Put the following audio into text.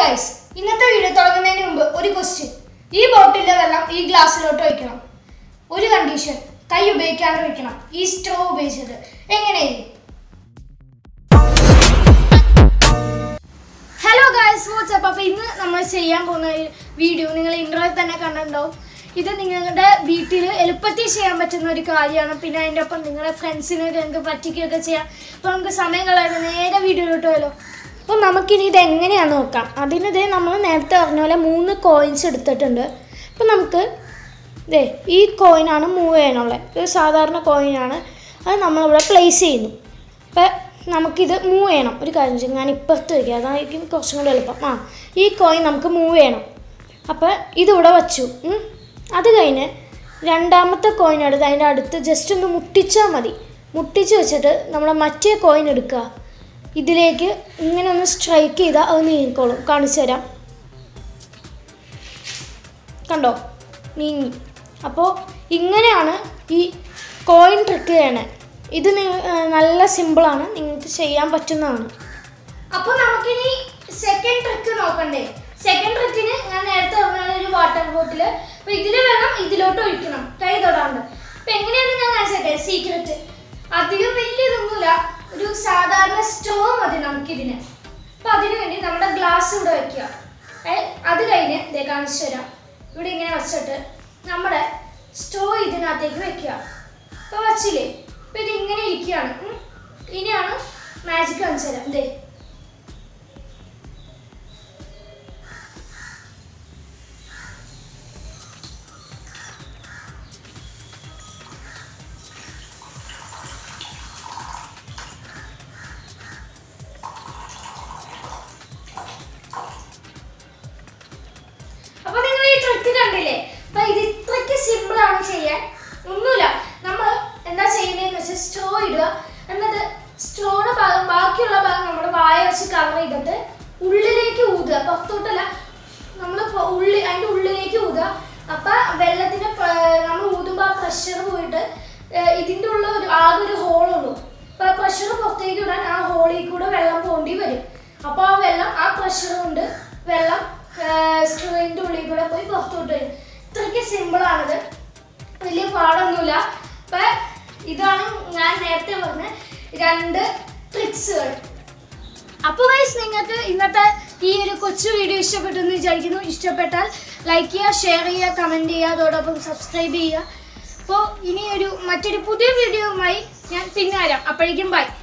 Guys ഇന്നത്തെ video തുടങ്ങുന്നതിന് മുമ്പ് ഒരു ക്വസ്റ്റ്യൻ ഈ ബോട്ടിലെ വെള്ളം ഈ ഗ്ലാസ്സിലോട്ട് ഒഴിക്കണം ഒരു കണ്ടീഷൻ കൈ ഉപയോഗിക്കാണ്ട് ഒഴിക്കണം ഈ സ്ട്രോ ഉപയോഗിച്ചിട്ട് എങ്ങനെയായിരിക്കും ഹലോ ഗായ്സ് വാട്സപ്പ് അപ്പോൾ ഇന്ന് നമ്മൾ ചെയ്യാൻ പോകുന്ന ഈ വീഡിയോ നിങ്ങൾ ഇൻട്രോയിൽ തന്നെ കണ്ടിട്ടുണ്ടാവും ഇത് നിങ്ങളുടെ വീട്ടിൽ എളുപ്പത്തിൽ ചെയ്യാൻ പറ്റുന്ന ഒരു കാര്യമാണ് പിന്നെ അതിൻ്റെ ഒപ്പം നിങ്ങളുടെ ഫ്രണ്ട്സിനെ നിങ്ങൾക്ക് പറ്റിക്കുകയൊക്കെ ചെയ്യാം അപ്പോൾ നമുക്ക് സമയം കളയാതെ നേരെ വീഡിയോയിലോട്ട് പോയല്ലോ അപ്പോൾ നമുക്കിനി ഇത് എങ്ങനെയാണെന്ന് നോക്കാം അതിനിതേ നമ്മൾ നേരത്തെ പറഞ്ഞ പോലെ മൂന്ന് കോയിൻസ് എടുത്തിട്ടുണ്ട് അപ്പോൾ നമുക്ക് ഇതേ ഈ കോയിനാണ് മൂവ് ചെയ്യാനുള്ളത് ഇത് സാധാരണ കോയിനാണ് അത് നമ്മളിവിടെ പ്ലേസ് ചെയ്യുന്നു അപ്പോൾ നമുക്കിത് മൂവ് ചെയ്യണം ഒരു കാര്യം ചെയ്യും ഞാൻ ഇപ്പുറത്ത് വയ്ക്കുക അതായിരിക്കും കുറച്ചും കൂടി എളുപ്പം ആ ഈ കോയിൻ നമുക്ക് മൂവ് ചെയ്യണം അപ്പോൾ ഇതിവിടെ വച്ചു ഉം. അത് കഴിഞ്ഞ് രണ്ടാമത്തെ കോയിൻ എടുത്ത് അതിൻ്റെ അടുത്ത് ജസ്റ്റ് ഒന്ന് മുട്ടിച്ചാൽ മതി മുട്ടിച്ച് വെച്ചിട്ട് നമ്മൾ മറ്റേ കോയിൻ എടുക്കുക ഇതിലേക്ക് ഇങ്ങനെ ഒന്ന് സ്ട്രൈക്ക് ചെയ്താൽ അത് നീങ്ങിക്കോളും കാണിച്ചു തരാം കണ്ടോ നീങ്ങി അപ്പോൾ ഇങ്ങനെയാണ് ഈ കോയിൻ ട്രിക്ക് ചെയ്യണേ ഇത് നി- ഏർ നല്ല സിമ്പിളാണ് നിങ്ങൾക്ക് ചെയ്യാൻ പറ്റുന്നതാണ് അപ്പോൾ നമുക്കിനി സെക്കൻഡ് ട്രിക്ക് നോക്കണ്ടേ സെക്കൻഡ് ട്രിക്കിന് ഞാൻ നേരത്തെ പറഞ്ഞ ഒരു വാട്ടർ ബോട്ടിൽ അപ്പോൾ ഇതിൽ വേണം ഇതിലോട്ട് ഒഴിക്കണം കൈ തൊടാണ്ട് അപ്പോൾ എങ്ങനെയാണെന്ന് ഞാൻ കാണിച്ചേ സീക്രറ്റ് അധികം വലിയതൊന്നുമില്ല ഒരു സാധാരണ സ്റ്റോ മതി നമുക്കിതിന് അപ്പോൾ അതിനു വേണ്ടി നമ്മുടെ ഗ്ലാസ് ഇവിടെ വയ്ക്കുക ഏ, അത് കഴിഞ്ഞ് ഇതേ കാണിച്ചു തരാം ഇവിടെ ഇങ്ങനെ വെച്ചിട്ട് നമ്മുടെ സ്റ്റോ ഇതിനകത്തേക്ക് വെക്കുക അപ്പോൾ വച്ചില്ലേ അപ്പോൾ ഇത് ഇങ്ങനെ ഇരിക്കുകയാണ് ഉം. ഇനിയാണ് മാജിക് കാണിച്ചു തരാം ഇതേ അപ്പൊ നിങ്ങൾ ഈ ട്രിക്ക് കണ്ടില്ലേ അപ്പൊ ഇത് ഇത്രയ്ക്ക് സിമ്പിൾ ആണ് ചെയ്യാൻ ഒന്നുമില്ല നമ്മൾ എന്താ ചെയ്യുന്നതെന്ന് വെച്ചാൽ സ്ട്രോ ഇടുക എന്നിട്ട് സ്ട്രോയുടെ ഭാഗം ബാക്കിയുള്ള ഭാഗം നമ്മുടെ വായ വെച്ച് കവർ ചെയ്തിട്ട് ഉള്ളിലേക്ക് ഊതുക പുറത്തോട്ടല്ല നമ്മൾ ഉള്ളി അതിൻ്റെ ഉള്ളിലേക്ക് ഊതുക അപ്പൊ വെള്ളത്തിന് നമ്മൾ ഊതുമ്പോൾ ആ പ്രഷർ പോയിട്ട് ഏർ ഇതിൻ്റെ ഉള്ള ഒരു ആകെ ഒരു ഹോളുള്ളൂ അപ്പൊ ആ പ്രഷർ പുറത്തേക്ക് വിടാൻ ആ ഹോളിൽ കൂടെ വെള്ളം പോണ്ടി വരും അപ്പോൾ ആ വെള്ളം ആ പ്രഷർ കൊണ്ട് വെള്ളം സ്ട്രോയിൻ്റെ ഉള്ളിൽ കൂടെ പോയി പുറത്തോട്ട് വരും ഇത്രയ്ക്ക് സിമ്പിളാണിത് വലിയ പാടൊന്നുമില്ല അപ്പം ഇതാണ് ഞാൻ നേരത്തെ പറഞ്ഞ രണ്ട് ട്രിക്സുകൾ അപ്പോൾ വൈസ് നിങ്ങൾക്ക് ഇന്നത്തെ ഈ ഒരു കൊച്ചു വീഡിയോ ഇഷ്ടപ്പെട്ടു എന്ന് വിചാരിക്കുന്നു ഇഷ്ടപ്പെട്ടാൽ ലൈക്ക് ചെയ്യുക ഷെയർ ചെയ്യുക കമൻറ്റ് ചെയ്യുക അതോടൊപ്പം സബ്സ്ക്രൈബ് ചെയ്യുക അപ്പോൾ ഇനി ഒരു മറ്റൊരു പുതിയ വീഡിയോയുമായി ഞാൻ പിന്നെ വരാം അപ്പോഴേക്കും ബൈ